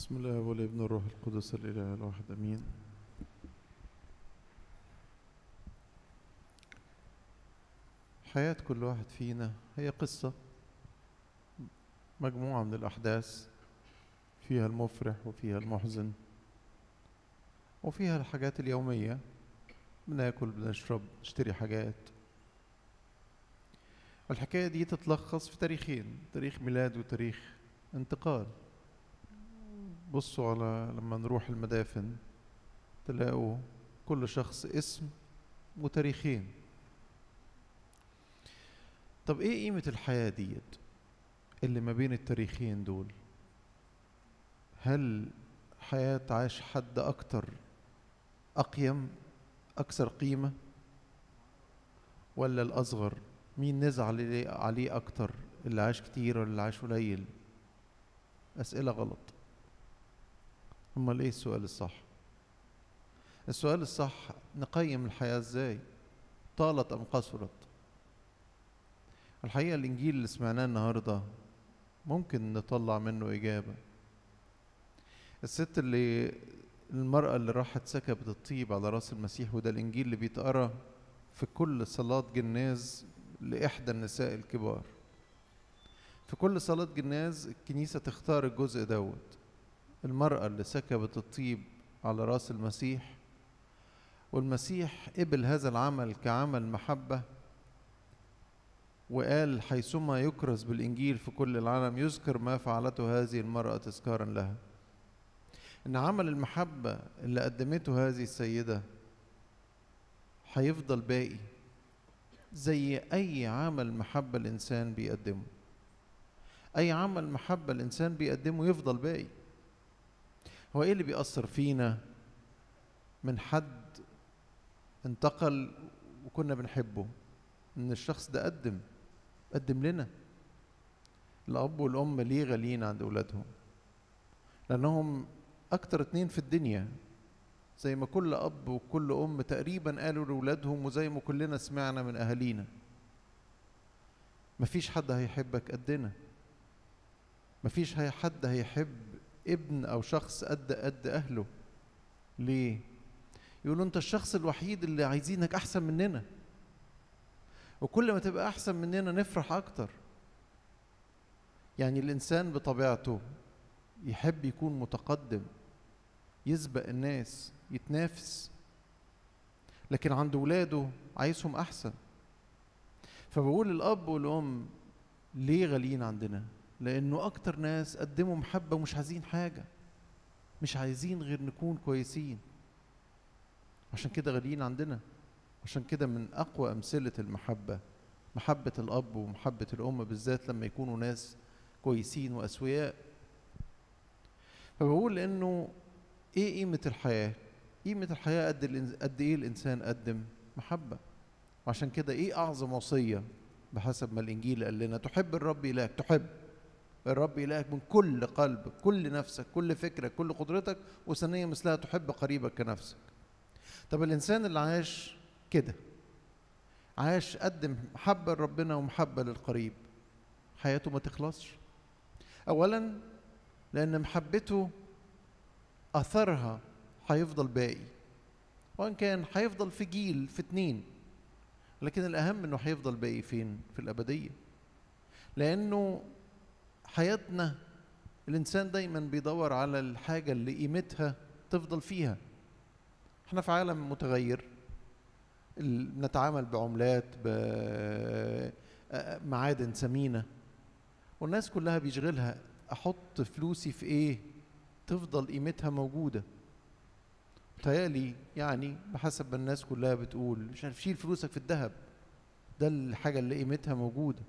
بسم الله والابن والروح القدس الإله الواحد أمين حياة كل واحد فينا هي قصة مجموعة من الأحداث فيها المفرح وفيها المحزن وفيها الحاجات اليومية بناكل بنشرب نشتري حاجات الحكاية دي تتلخص في تاريخين تاريخ ميلاد وتاريخ انتقال بصوا على لما نروح المدافن تلاقوا كل شخص اسم وتاريخين طب ايه قيمة الحياة ديت اللي ما بين التاريخين دول هل حياة عاش حد أكتر أقيم أكثر قيمة ولا الأصغر مين نزعل عليه أكتر اللي عاش كتير ولا اللي عاش قليل أسئلة غلط أمال إيه السؤال الصح السؤال الصح نقيم الحياة إزاي طالت أم قصرت الحقيقة الإنجيل اللي سمعناه النهاردة ممكن نطلع منه إجابة الست اللي المرأة اللي راحت سكبت الطيب على راس المسيح وده الإنجيل اللي بيتقرا في كل صلاة جناز لإحدى النساء الكبار في كل صلاة جناز الكنيسة تختار الجزء دوت المرأة اللي سكبت الطيب على راس المسيح والمسيح قبل هذا العمل كعمل محبة وقال حيثما يكرز بالإنجيل في كل العالم يذكر ما فعلته هذه المرأة تذكارا لها إن عمل المحبة اللي قدمته هذه السيدة هيفضل باقي زي أي عمل محبة الإنسان بيقدمه أي عمل محبة الإنسان بيقدمه يفضل باقي هو إيه اللي بيأثر فينا من حد انتقل وكنا بنحبه إن الشخص ده قدم قدم لنا الأب والأم ليه غاليين عند أولادهم لأنهم أكتر اتنين في الدنيا زي ما كل أب وكل أم تقريبا قالوا لأولادهم وزي ما كلنا سمعنا من أهالينا مفيش حد هيحبك قدنا مفيش هي حد هيحب ابن أو شخص قد قد أهله ليه؟ يقولوا أنت الشخص الوحيد اللي عايزينك أحسن مننا وكل ما تبقى أحسن مننا نفرح أكتر يعني الإنسان بطبيعته يحب يكون متقدم يسبق الناس يتنافس لكن عند ولاده عايزهم أحسن فبقول الأب والأم ليه غاليين عندنا لأنه أكتر ناس قدموا محبة ومش عايزين حاجة مش عايزين غير نكون كويسين عشان كده غاليين عندنا عشان كده من أقوى أمثلة المحبة محبة الأب ومحبة الأم بالذات لما يكونوا ناس كويسين وأسوياء فبقول إنه إيه قيمة الحياة؟ قيمة الحياة قد قد إيه الإنسان قدم محبة وعشان كده إيه أعظم وصية بحسب ما الإنجيل قال لنا تحب الرب إلهك تحب الرب إلهك من كل قلبك كل نفسك كل فكرك كل قدرتك وثانيا مثلها تحب قريبك كنفسك طب الإنسان اللي عاش كده عاش قدم محبة لربنا ومحبة للقريب حياته ما تخلصش أولا لأن محبته أثرها هيفضل باقي وإن كان هيفضل في جيل في اتنين لكن الأهم إنه هيفضل باقي فين؟ في الأبدية لأنه حياتنا الإنسان دايما بيدور على الحاجة اللي قيمتها تفضل فيها احنا في عالم متغير نتعامل بعملات بمعادن ثمينة والناس كلها بيشغلها أحط فلوسي في إيه تفضل قيمتها موجودة تهيألي يعني بحسب ما الناس كلها بتقول مش عارف شيل فلوسك في الذهب ده الحاجة اللي قيمتها موجودة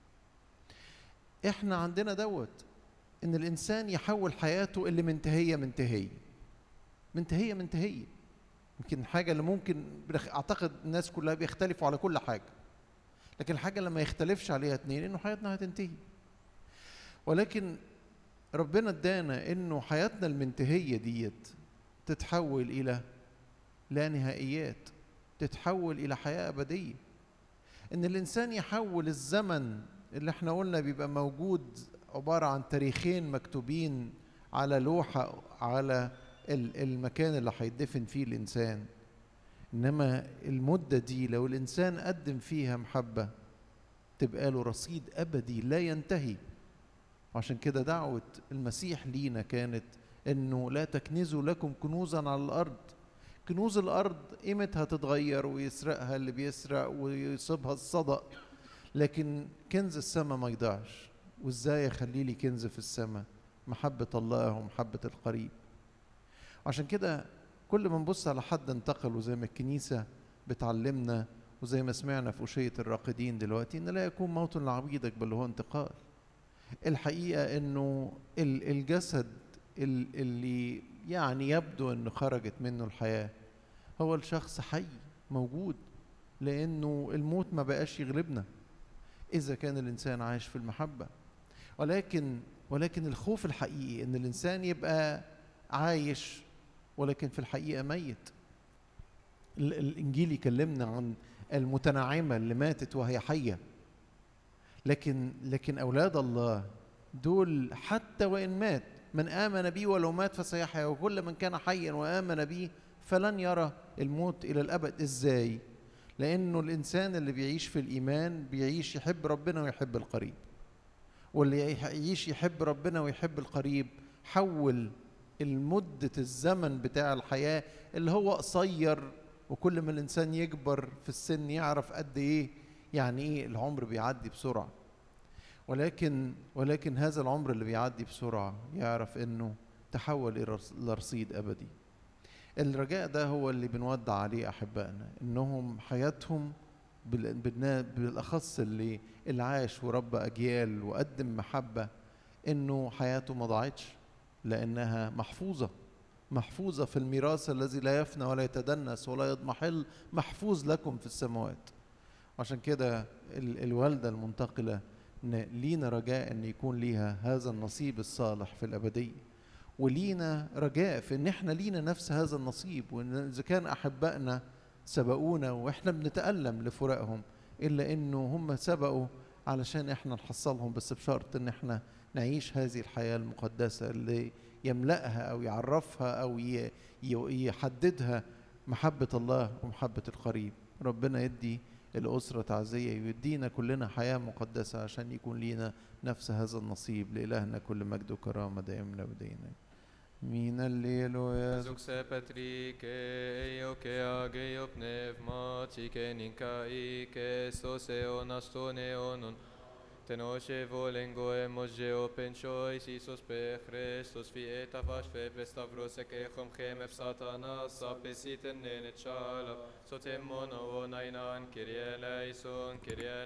احنا عندنا دوت ان الانسان يحول حياته اللي منتهية منتهية منتهية منتهية يمكن حاجة اللي ممكن اعتقد الناس كلها بيختلفوا على كل حاجة لكن الحاجة اللي ما يختلفش عليها اتنين انه حياتنا هتنتهي ولكن ربنا ادانا انه حياتنا المنتهية ديت تتحول الى لا نهائيات تتحول الى حياة ابدية ان الانسان يحول الزمن اللي احنا قلنا بيبقى موجود عبارة عن تاريخين مكتوبين على لوحة على ال- المكان اللي هيدفن فيه الإنسان إنما المدة دي لو الإنسان قدم فيها محبة تبقى له رصيد أبدي لا ينتهي عشان كده دعوة المسيح لينا كانت إنه لا تكنزوا لكم كنوزا على الأرض كنوز الأرض قيمتها تتغير ويسرقها اللي بيسرق ويصيبها الصدق لكن كنز السماء ما يضيعش وإزاي أخلي لي كنز في السماء محبة الله ومحبة القريب عشان كده كل ما نبص على حد انتقل وزي ما الكنيسة بتعلمنا وزي ما سمعنا في أشية الراقدين دلوقتي إن لا يكون موت لعبيدك بل هو انتقال الحقيقة إنه ال- الجسد ال- اللي يعني يبدو إنه خرجت منه الحياة هو الشخص حي موجود لأنه الموت ما بقاش يغلبنا إذا كان الإنسان عايش في المحبة ولكن ولكن الخوف الحقيقي إن الإنسان يبقى عايش ولكن في الحقيقة ميت ال- الإنجيل يكلمنا عن المتنعمة اللي ماتت وهي حية لكن لكن أولاد الله دول حتى وإن مات من آمن بي ولو مات فسيحيا وكل من كان حيا وآمن بي فلن يرى الموت إلى الأبد إزاي؟ لأنه الإنسان اللي بيعيش في الإيمان بيعيش يحب ربنا ويحب القريب واللي يعيش يحب ربنا ويحب القريب حول المدة الزمن بتاع الحياة اللي هو قصير وكل ما الإنسان يكبر في السن يعرف قد إيه يعني إيه العمر بيعدي بسرعة ولكن ولكن هذا العمر اللي بيعدي بسرعة يعرف إنه تحول إلى رص- لرصيد أبدي الرجاء ده هو اللي بنودع عليه أحبائنا إنهم حياتهم بال- بالنا- بالأخص اللي اللي عاش وربى أجيال وقدم محبة إنه حياته ما ضاعتش لأنها محفوظة محفوظة في الميراث الذي لا يفنى ولا يتدنس ولا يضمحل محفوظ لكم في السماوات عشان كده ال- الوالدة المنتقلة ن- لينا رجاء ان يكون ليها هذا النصيب الصالح في الابديه ولينا رجاء في ان احنا لينا نفس هذا النصيب وان اذا كان احبائنا سبقونا واحنا بنتالم لفراقهم الا انه هم سبقوا علشان احنا نحصلهم بس بشرط ان احنا نعيش هذه الحياه المقدسه اللي يملاها او يعرفها او ي- ي- يحددها محبه الله ومحبه القريب ربنا يدي الأسرة تعزية ويدينا كلنا حياة مقدسة عشان يكون لينا نفس هذا النصيب لإلهنا كل مجد وكرامة دائما أبدينا من الليل يا Zog se Petrike, eio che ageio pneumatiche nincaike, stoseonas toneonon, tenosce volengo emogeo penchois Isus pe Christus fieta vas fe pestavros echom chem satanas sapesiten nene chala, sotem mono onainan kyrie eleison, kyrie